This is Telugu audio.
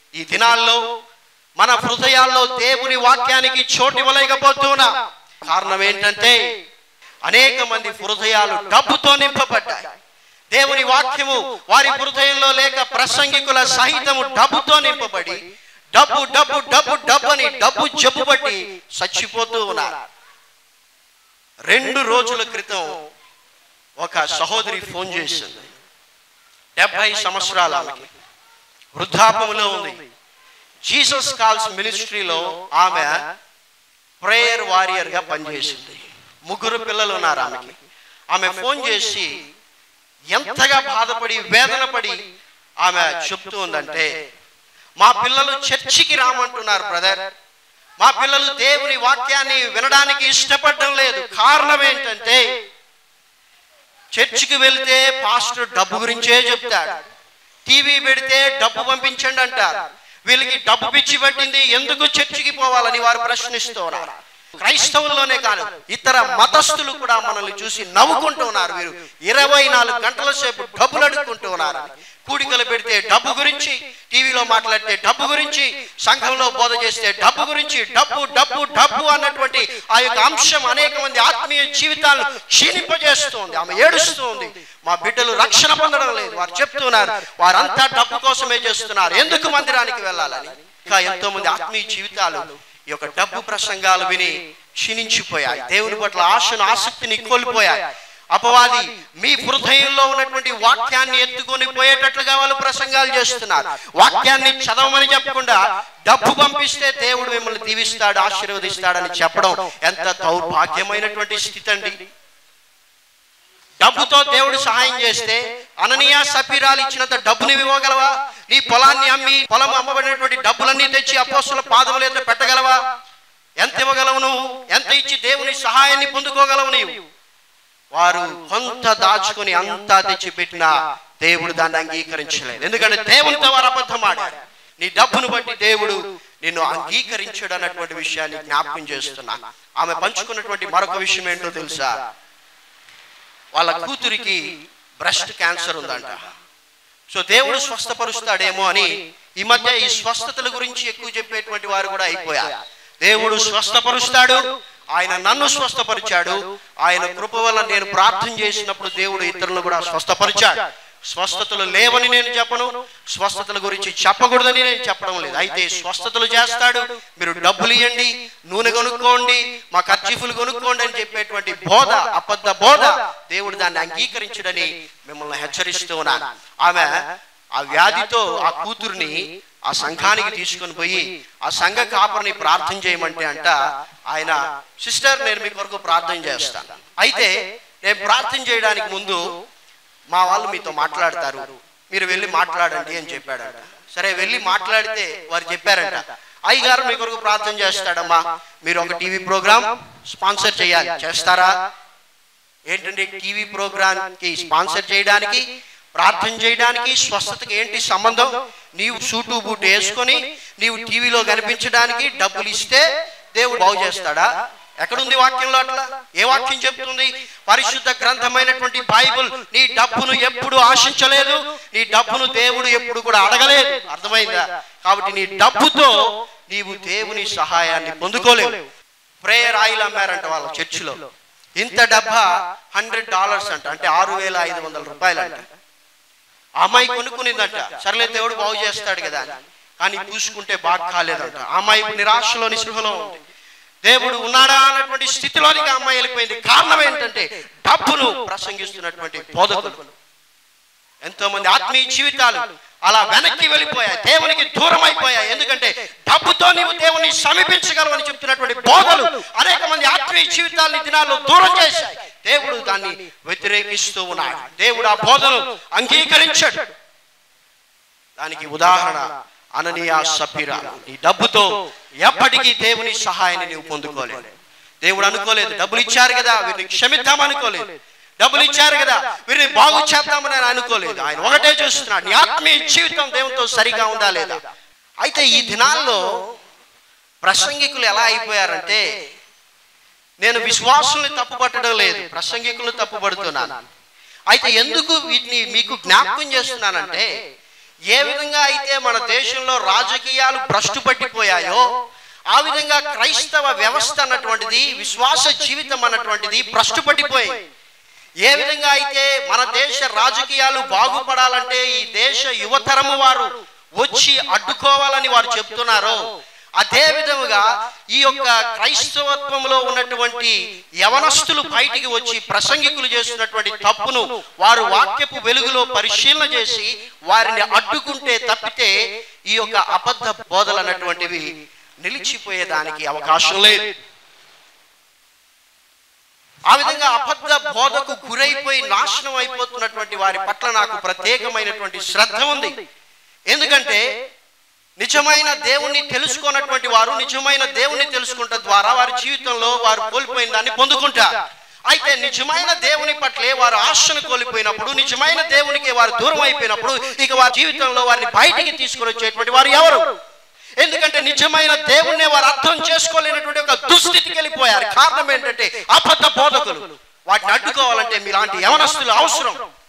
ఈ దినాల్లో మన హృదయాల్లో దేవుని వాక్యానికి చోటు ఇవ్వలేకపోతున్నా కారణం ఏంటంటే అనేక మంది హృదయాలు డబ్బుతో నింపబడ్డాయి దేవుని వాక్యము వారి హృదయంలో లేక ప్రసంగికుల సహితము డబ్బుతో నింపబడి డబ్బు డబ్బు డబ్బు డబ్బు అని డబ్బు జబ్బు పట్టి చచ్చిపోతూ ఉన్నారు రెండు రోజుల క్రితం ఒక సహోదరి ఫోన్ చేసింది డెబ్బై సంవత్సరాల ఆమెకి వృద్ధాపములో ఉంది జీసస్ కాల్స్ మినిస్ట్రీలో ఆమె ప్రేయర్ వారియర్ గా పనిచేసింది ముగ్గురు పిల్లలు ఉన్నారు ఆమెకి ఆమె ఫోన్ చేసి ఎంతగా బాధపడి వేదన పడి ఆమె చెప్తూ ఉందంటే మా పిల్లలు చర్చికి రామంటున్నారు బ్రదర్ మా పిల్లలు దేవుని వాక్యాన్ని వినడానికి ఇష్టపడడం లేదు కారణం ఏంటంటే చర్చికి వెళ్తే పాస్టర్ డబ్బు గురించే చెప్తాడు టీవీ పెడితే డబ్బు పంపించండి అంటారు వీళ్ళకి డబ్బు పిచ్చి పట్టింది ఎందుకు చర్చికి పోవాలని వారు ప్రశ్నిస్తున్నారు క్రైస్తవుల్లోనే కాదు ఇతర మతస్థులు కూడా మనల్ని చూసి నవ్వుకుంటూ ఉన్నారు వీరు ఇరవై నాలుగు గంటల సేపు డబ్బులు అడుక్కుంటూ ఉన్నారు కూడికలు పెడితే డబ్బు గురించి టీవీలో మాట్లాడితే డబ్బు గురించి సంఘంలో బోధ చేస్తే డబ్బు గురించి డబ్బు డబ్బు డబ్బు అన్నటువంటి ఆ యొక్క అంశం అనేక మంది ఆత్మీయ జీవితాలను క్షీణింపజేస్తుంది ఆమె ఏడుస్తుంది మా బిడ్డలు రక్షణ పొందడం లేదు వారు చెప్తున్నారు వారంతా డబ్బు కోసమే చేస్తున్నారు ఎందుకు మందిరానికి వెళ్ళాలని ఇంకా ఎంతో మంది ఆత్మీయ జీవితాలు ఈ యొక్క డబ్బు ప్రసంగాలు విని క్షీణించిపోయాయి దేవుని పట్ల ఆశను ఆసక్తిని కోల్పోయాయి అపవాది మీ హృదయంలో ఉన్నటువంటి వాక్యాన్ని ఎత్తుకొని పోయేటట్లుగా వాళ్ళు ప్రసంగాలు చేస్తున్నారు వాక్యాన్ని చదవమని చెప్పకుండా డబ్బు పంపిస్తే దేవుడు మిమ్మల్ని దీవిస్తాడు ఆశీర్వదిస్తాడని చెప్పడం ఎంత దౌర్భాగ్యమైనటువంటి స్థితి అండి డబ్బుతో దేవుడు సహాయం చేస్తే అననీయ సపీరాలు ఇచ్చినంత డబ్బుని ఇవ్వగలవా నీ పొలాన్ని అమ్మి పొలం అమ్మబడినటువంటి డబ్బులన్నీ తెచ్చి అపోస్తుల పాదముల ఎదుట పెట్టగలవా ఎంత ఇవ్వగలవు నువ్వు ఎంత ఇచ్చి దేవుని సహాయాన్ని పొందుకోగలవు నీవు వారు కొంత దాచుకుని అంతా తెచ్చి పెట్టినా దేవుడు దాన్ని అంగీకరించలేదు ఎందుకంటే దేవునితో వారు అబద్ధం ఆడారు నీ డబ్బును బట్టి దేవుడు నిన్ను అంగీకరించడు అన్నటువంటి విషయాన్ని జ్ఞాపకం చేస్తున్నా ఆమె పంచుకున్నటువంటి మరొక విషయం ఏంటో తెలుసా వాళ్ళ కూతురికి బ్రెస్ట్ క్యాన్సర్ ఉందంట సో దేవుడు స్వస్థపరుస్తాడేమో అని ఈ మధ్య ఈ స్వస్థతల గురించి ఎక్కువ చెప్పేటువంటి వారు కూడా అయిపోయారు దేవుడు స్వస్థపరుస్తాడు ఆయన నన్ను స్వస్థపరిచాడు ఆయన కృప వల్ల నేను ప్రార్థన చేసినప్పుడు దేవుడు ఇతరులను కూడా స్వస్థపరిచాడు స్వస్థతలు లేవని నేను చెప్పను స్వస్థతల గురించి చెప్పకూడదని నేను చెప్పడం లేదు అయితే స్వస్థతలు చేస్తాడు మీరు డబ్బులు ఇవ్వండి నూనె కొనుక్కోండి మా ఖర్చీఫులు కొనుక్కోండి అని చెప్పేటువంటి బోధ అబద్ధ బోధ దేవుడు దాన్ని అంగీకరించడని మిమ్మల్ని హెచ్చరిస్తూ ఉన్నాను ఆమె ఆ వ్యాధితో ఆ కూతుర్ని ఆ సంఘానికి తీసుకొని పోయి ఆ సంఘ కాపరిని ప్రార్థన చేయమంటే అంట ఆయన సిస్టర్ నేను మీ కొరకు ప్రార్థన చేస్తాను అయితే నేను ప్రార్థన చేయడానికి ముందు మా వాళ్ళు మీతో మాట్లాడతారు మీరు వెళ్ళి మాట్లాడండి అని చెప్పాడంట సరే వెళ్ళి మాట్లాడితే వారు చెప్పారంట అయ్యగారు మీ కొరకు ప్రార్థన చేస్తాడమ్మా మీరు ఒక టీవీ ప్రోగ్రామ్ స్పాన్సర్ చేయాలి చేస్తారా ఏంటంటే టీవీ ప్రోగ్రామ్ కి స్పాన్సర్ చేయడానికి ప్రార్థన చేయడానికి స్వస్థతకి ఏంటి సంబంధం నీవు సూటు బూటు వేసుకొని నీవు టీవీలో కనిపించడానికి డబ్బులు ఇస్తే దేవుడు బాగు చేస్తాడా ఎక్కడుంది వాక్యంలో అట్లా ఏ వాక్యం చెప్తుంది పరిశుద్ధ గ్రంథమైనటువంటి బైబుల్ నీ డబ్బును ఎప్పుడు ఆశించలేదు నీ డబ్బును దేవుడు ఎప్పుడు కూడా అడగలేదు అర్థమైందా కాబట్టి నీ డబ్బుతో నీవు దేవుని సహాయాన్ని పొందుకోలేవు ప్రేయర్ ఆయిల్ అమ్మారంట వాళ్ళ చర్చిలో ఇంత డబ్బా హండ్రెడ్ డాలర్స్ అంట అంటే ఆరు వేల ఐదు వందల రూపాయలు అంట ఆ అమ్మాయి కొనుక్కునిందంట సర్లే దేవుడు బాగు చేస్తాడు కదా అని. కానీ పూసుకుంటే బాగా కాలేదంట ఆ అమ్మాయి నిరాశలో నిస్పృహలో ఉంది దేవుడు ఉన్నాడా అన్నటువంటి స్థితిలోనికి ఆ అమ్మాయి వెళ్ళిపోయింది కారణం ఏంటంటే డబ్బును ప్రసంగిస్తున్నటువంటి బోధకులు ఎంతో మంది ఆత్మీయ జీవితాలు అలా వెనక్కి వెళ్ళిపోయాయి దేవునికి దూరం అయిపోయాయి ఎందుకంటే డబ్బుతో నీవు దేవుని సమీపించగలవు అని చెప్తున్నటువంటి బోధలు అనేక మంది ఆత్మీయ జీవితాలని దినాల్లో దూరం చేశాయి దేవుడు దాన్ని వ్యతిరేకిస్తూ ఉన్నాడు దేవుడు ఆ బోధను అంగీకరించాడు దానికి ఉదాహరణ అననీయ సఫీరా నీ డబ్బుతో ఎప్పటికీ దేవుని సహాయాన్ని నీవు పొందుకోలేదు దేవుడు అనుకోలేదు డబ్బులు ఇచ్చారు కదా వీరిని క్షమిద్దాం అనుకోలేదు డబ్బులు ఇచ్చారు కదా వీరిని బాగు చేద్దామని ఆయన అనుకోలేదు ఆయన ఒకటే చూస్తున్నాడు నీ ఆత్మీయ జీవితం దేవునితో సరిగా ఉందా లేదా అయితే ఈ దినాల్లో ప్రసంగికులు ఎలా అయిపోయారంటే నేను విశ్వాసుల్ని తప్పుపట్టడం లేదు ప్రసంగికులను తప్పుపడుతున్నాను అయితే ఎందుకు వీటిని మీకు జ్ఞాపకం చేస్తున్నానంటే ఏ విధంగా అయితే మన దేశంలో రాజకీయాలు భ్రష్టు పట్టిపోయాయో ఆ విధంగా క్రైస్తవ వ్యవస్థ అన్నటువంటిది విశ్వాస జీవితం అన్నటువంటిది భ్రష్టు పట్టిపోయింది ఏ విధంగా అయితే మన దేశ రాజకీయాలు బాగుపడాలంటే ఈ దేశ యువతరము వారు వచ్చి అడ్డుకోవాలని వారు చెప్తున్నారో అదే విధముగా ఈ యొక్క క్రైస్తవత్వంలో ఉన్నటువంటి యవనస్తులు బయటికి వచ్చి ప్రసంగికులు చేస్తున్నటువంటి తప్పును వారు వాక్యపు వెలుగులో పరిశీలన చేసి వారిని అడ్డుకుంటే తప్పితే ఈ యొక్క అబద్ధ బోధలు అన్నటువంటివి నిలిచిపోయేదానికి అవకాశం లేదు ఆ విధంగా అబద్ధ బోధకు గురైపోయి నాశనం అయిపోతున్నటువంటి వారి పట్ల నాకు ప్రత్యేకమైనటువంటి శ్రద్ధ ఉంది ఎందుకంటే నిజమైన దేవుణ్ణి తెలుసుకున్నటువంటి వారు నిజమైన దేవుణ్ణి తెలుసుకుంట ద్వారా వారి జీవితంలో వారు కోల్పోయిన దాన్ని పొందుకుంటారు అయితే నిజమైన దేవుని పట్లే వారు ఆశను కోల్పోయినప్పుడు నిజమైన దేవునికి వారు దూరం అయిపోయినప్పుడు ఇక వారి జీవితంలో వారిని బయటికి తీసుకుని వచ్చేటువంటి వారు ఎవరు ఎందుకంటే నిజమైన దేవుణ్ణి వారు అర్థం చేసుకోలేనటువంటి ఒక దుస్థితికి వెళ్ళిపోయారు కారణం ఏంటంటే అబద్ధ బోధకులు వాటిని అడ్డుకోవాలంటే మీలాంటి యవనస్తులు అవసరం